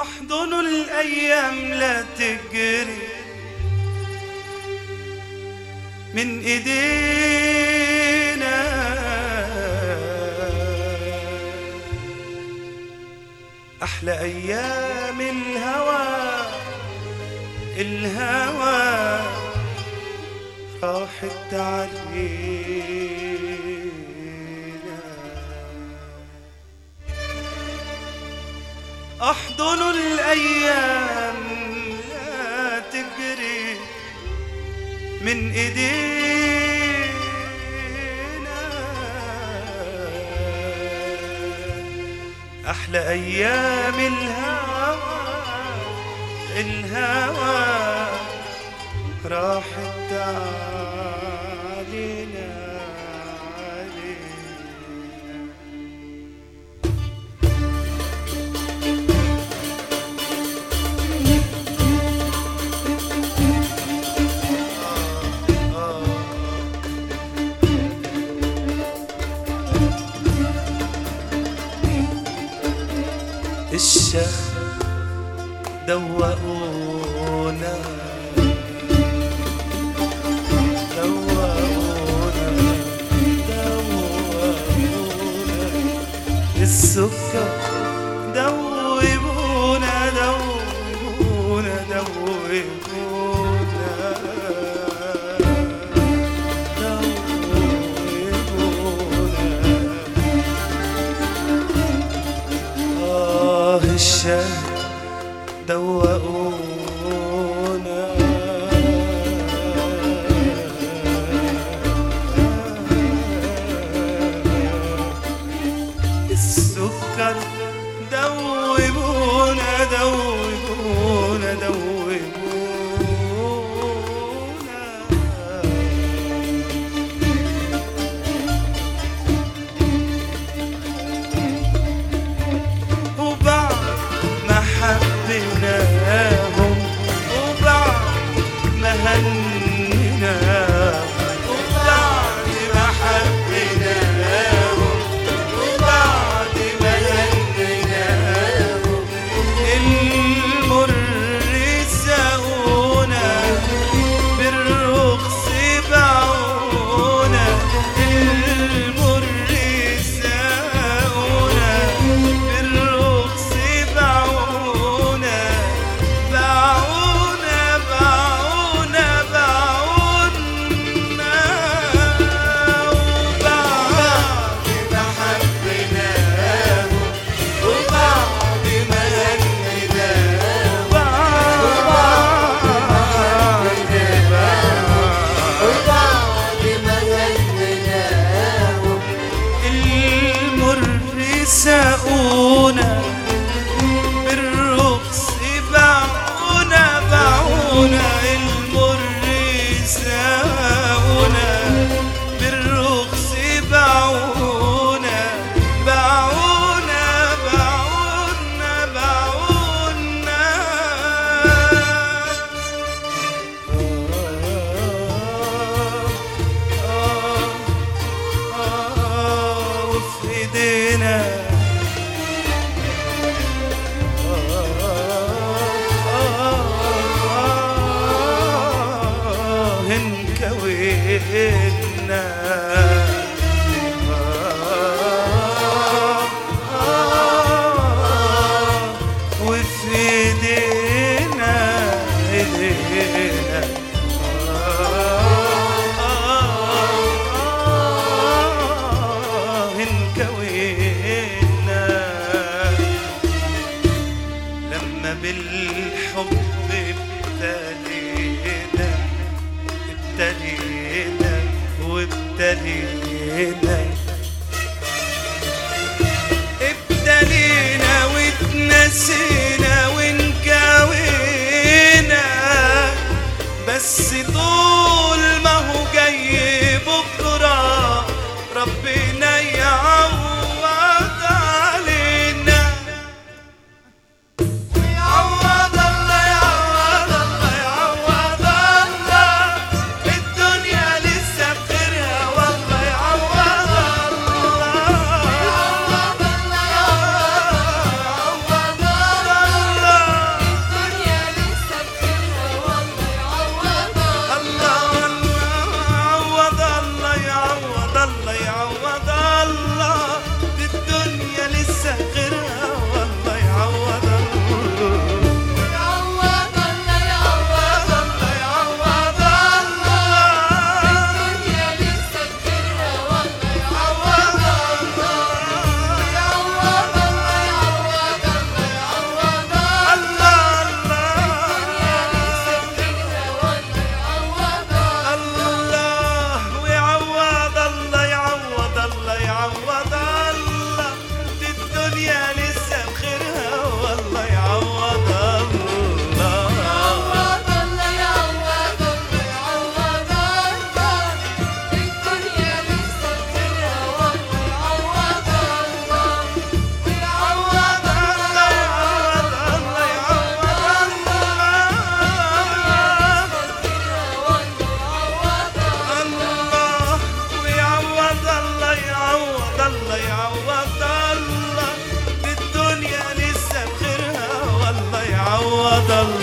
احضنوا الايام لا تجري من ايدينا احلى ايام الهوى الهوى راحت علينا احضنوا الايام لا تجري من ايدينا احلى ايام الهوى الهوى راحت علينا علينا الشهر دوقونا دوقونا دوقونا السكر دوبونا دوبونا دوبونا دوبونا آه الشهر دوقونا السكر دوبونا دوبونا دوبونا وبعد ما حبيناهم وبعد ما هنيناهم وبعد ما حبيناهم وبعد ما هنيناهم المر ساقونا بالرخص باعونا المر ساقونا بالرخص باعونا باعونا باعونا باعونا وبعد ما حبيناهم وبعد ما هنيناهم وبعد ما غنيناهم المر ساقونا بالرقص باعونا باعونا المر ساقونا بالرقص باعونا باعونا باعونا باعونا وفي ايدينا هنكوينا وفي ايدينا ايدينا هنكوينا لما بالحب ابتلينا ابتلينا وابتلينا ابتلينا واتنسينا ونكوينا بس طول ما هو جاي بكرة ربنا يعوض علينا يعوض الله ضل